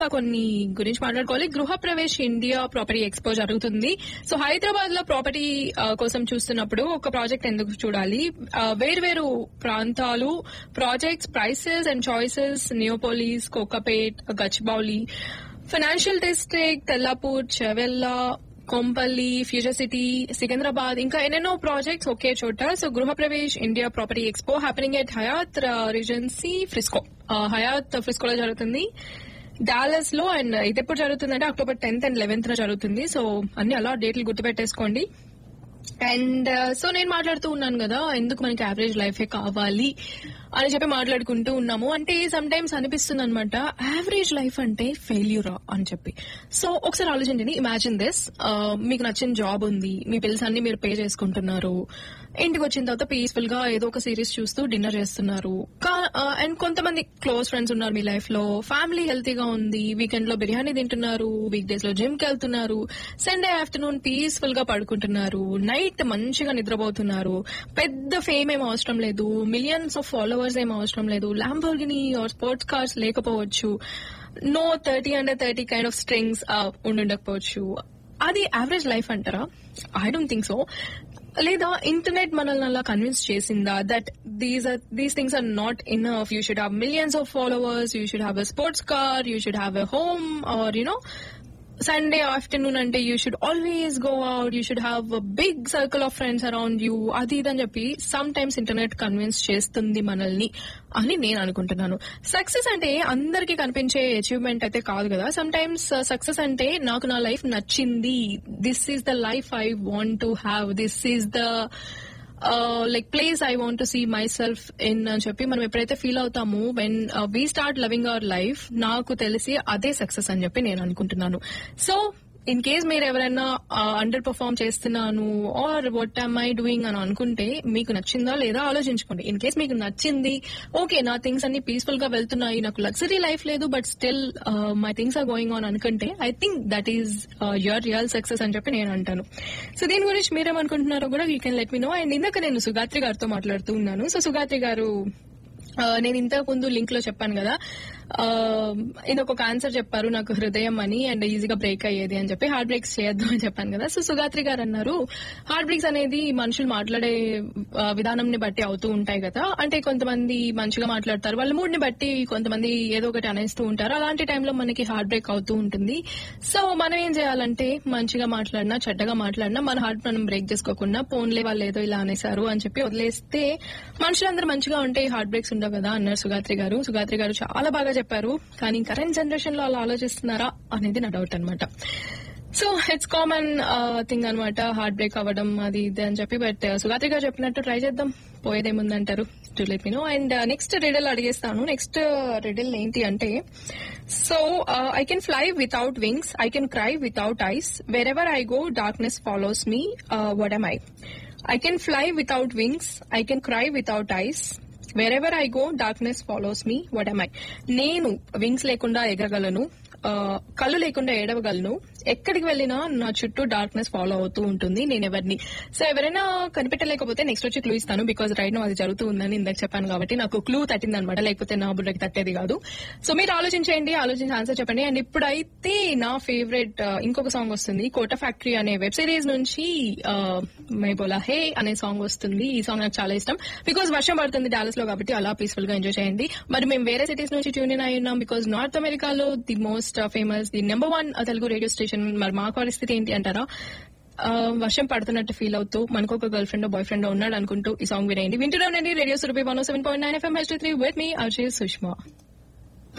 కొన్ని గురించి మాట్లాడుకోవాలి Griha Pravesh India property expo జరుగుతుంది సో హైదరాబాద్ లో ప్రాపర్టీ కోసం చూస్తున్నప్పుడు ఒక ప్రాజెక్ట్ ఎందుకు చూడాలి ఆ, వేర్వేరు ప్రాంతాలు projects prices and choices Neopolis Kokapet Gachibowli financial district Tellapur Chevella Kompally future city Secunderabad ఇంకా ఎన్నెన్నో ప్రాజెక్ట్స్ ఒకే చోట so Griha Pravesh India property expo happening at Hyatt Regency Frisco Hyatt ఫ్రిస్కోలో జరుగుతుంది డాలస్ లో అండ్ ఇది ఎప్పుడు జరుగుతుందంటే అక్టోబర్ టెన్త్ అండ్ లెవెన్త్ లో జరుగుతుంది సో అన్ని అలా డేట్లు గుర్తుపెట్టేసుకోండి అండ్ సో నేను మాట్లాడుతూ ఉన్నాను కదా ఎందుకు మనకి యావరేజ్ లైఫే కావాలి అని చెప్పి మాట్లాడుకుంటూ ఉన్నాము అంటే సమ్ టైమ్స్ అనిపిస్తుంది అనమాట యావరేజ్ లైఫ్ అంటే ఫెయిల్యూరా అని చెప్పి సో ఒకసారి ఆలోచించండి ఇమాజిన్ దిస్ మీకు నచ్చిన జాబ్ ఉంది మీ బిల్స్ అన్ని మీరు పే చేసుకుంటున్నారు ఇంటికి వచ్చిన తర్వాత పీస్ఫుల్ గా ఏదో ఒక సిరీస్ చూస్తూ డిన్నర్ చేస్తున్నారు అండ్ కొంతమంది క్లోజ్ ఫ్రెండ్స్ ఉన్నారు మీ లైఫ్ లో ఫ్యామిలీ హెల్తీగా ఉంది వీకెండ్ లో బిర్యానీ తింటున్నారు వీక్ డేస్ లో జిమ్ కి వెళ్తున్నారు సండే ఆఫ్టర్నూన్ పీస్ఫుల్ గా పడుకుంటున్నారు నైట్ మంచిగా నిద్రపోతున్నారు పెద్ద ఫేమ్ ఏం అవసరం లేదు మిలియన్స్ ఆఫ్ ఫాలోవర్స్ ఏం అవసరం లేదు ల్యాంబోర్గిని ఆర్ స్పోర్ట్స్ కార్స్ లేకపోవచ్చు no thirty under thirty kind of strings ఉండుండకపోవచ్చు అది యావరేజ్ లైఫ్ అంటారా ఐ డోంట్ థింక్ సో లేదా ఇంటర్నెట్ మనల్ని అలా కన్విన్స్ చేసిందా that these are these things are not in you should have millions of followers you should have a sports car you should have a home or you know Sunday afternoon అంటే you should always go out you should have big circle of friends around you అది ఇది అని చెప్పి some times internet convince చేస్తుంది మనల్ని అని నేను అనుకుంటున్నాను సక్సెస్ అంటే అందరికీ కనిపించే అచీవ్మెంట్ అయితే కాదు కదా సమ్ టైమ్స్ సక్సెస్ అంటే నాకు నా లైఫ్ నచ్చింది this is the life I want to have this is the like place I want to see myself in అని చెప్పి మనం ఎప్పుడైతే ఫీల్ అవుతామో when we start loving our life నాకు తెలిసి అదే సక్సెస్ అని చెప్పి నేను అనుకుంటున్నాను సో ఇన్ కేస్ మీరు ఎవరైనా అండర్ పర్ఫార్మ్ చేస్తున్నాను or what am I doing అని అనుకుంటే మీకు నచ్చిందా లేదా ఆలోచించుకోండి ఇన్ కేస్ మీకు నచ్చింది ఓకే నా థింగ్స్ అన్ని పీస్ఫుల్ గా వెళ్తున్నాయి నాకు లగ్జరీ లైఫ్ లేదు but still my things are going on అనుకుంటే I think that is your real success అని చెప్పి నేను అంటాను సో దీని గురించి మీరేమనుకుంటున్నారో కూడా you can let me know and ఇందాక నేను సుగాత్రి గారితో మాట్లాడుతూ ఉన్నాను సో సుగాత్రి గారు ఆ, నేను ఇంతకు ముందు లింక్ లో చెప్పాను కదా ఆ, ఇది ఒక ఆన్సర్ చెప్పారు నాకు హృదయం అని అండ్ ఈజీగా బ్రేక్ అయ్యేది అని చెప్పి హార్ట్ బ్రేక్స్ చేయొద్దు అని చెప్పాను కదా సో సుగాత్రి గారు అన్నారు హార్ట్ బ్రేక్స్ అనేది మనుషులు మాట్లాడే ఆ, విధానంని బట్టి అవుతూ ఉంటాయి కదా అంటే కొంతమంది మంచిగా మాట్లాడతారు వాళ్ళ మూడ్ ని బట్టి కొంతమంది ఏదో ఒకటి అనేస్తూ ఉంటారు అలాంటి టైంలో మనకి హార్ట్ బ్రేక్ అవుతూ ఉంటుంది సో మనం ఏం చేయాలంటే మంచిగా మాట్లాడినా చెడ్డగా మాట్లాడినా మన హార్ట్ మనం బ్రేక్ చేసుకోకుండా పోన్లే వాళ్ళు ఏదో ఇలా అనేసారు అని చెప్పి వదిలేస్తే మనుషులందరూ మంచిగా ఉంటే హార్ట్ బ్రేక్స్ ఉండవు కదా అన్నారు సుగాత్రి గారు సుగాత్రి గారు చాలా బాగా చెప్పారు కానీ కరెంట్ జనరేషన్ లో అలా ఆలోచిస్తున్నారా అనేది నా డౌట్ అనమాట సో ఇట్స్ కామన్ థింగ్ అనమాట హార్ట్ బ్రేక్ అవ్వడం అది ఇది అని చెప్పి బట్ సుగాత్రి గారు చెప్పినట్టు ట్రై చేద్దాం పోయేదేముందంటారు to let me know and next riddle అడిగేస్తాను నెక్స్ట్ రిడల్ ఏంటి అంటే so I can fly without wings I can cry without eyes wherever I go darkness follows me what am I I can fly without wings I can cry without eyes wherever I go darkness follows me what am I నేను wings లేకుండా ఎగరగలను ఆ, కళ్ళు లేకుండా ఏడవగలను ఎక్కడికి వెళ్ళినా నా చుట్టూ డార్క్నెస్ ఫాలో అవుతూ ఉంటుంది నేను ఎవరిని సో ఎవరైనా కనిపెట్టలేకపోతే నెక్స్ట్ వచ్చి క్లూ ఇస్తాను బికాజ్ రైట్ నో అది జరుగుతూ ఉందని ఇందాక చెప్పాను కాబట్టి నాకు క్లూ తట్టింది అనమాట లేకపోతే నా బుర్రకి తట్టేది కాదు సో మీరు ఆలోచించేయండి ఆలోచించి ఆన్సర్ చెప్పండి అండ్ ఇప్పుడైతే నా ఫేవరెట్ ఇంకొక సాంగ్ వస్తుంది కోట ఫ్యాక్టరీ అనే వెబ్ సిరీస్ నుంచి ఆ, మై బోలా హే అనే సాంగ్ వస్తుంది ఈ సాంగ్ నాకు చాలా ఇష్టం బికాజ్ వర్షం పడుతుంది డాలస్ లో కాబట్టి అలా పీస్ఫుల్ గా ఎంజాయ్ చేయండి మరి మేము వేరే సిటీస్ నుంచి ట్యూన్ ఇన్ అయి ఉన్నాం బికాజ్ నార్త్ అమెరికాలో the most famous the number one Telugu radio station మరి మా పరిస్థితి ఏంటి అంటారా ఆ, వర్షం పడుతున్నట్టు ఫీల్ అవుతూ మనకు ఒక గర్ల్ ఫ్రెండ్ బాయ్ ఫ్రెండ్ ఉన్నాడు అనుకుంటూ ఈ సాంగ్ వినేయండి వింటున్నానండి radio Surabhi one seven point nine FM H three with me Ajay Sushma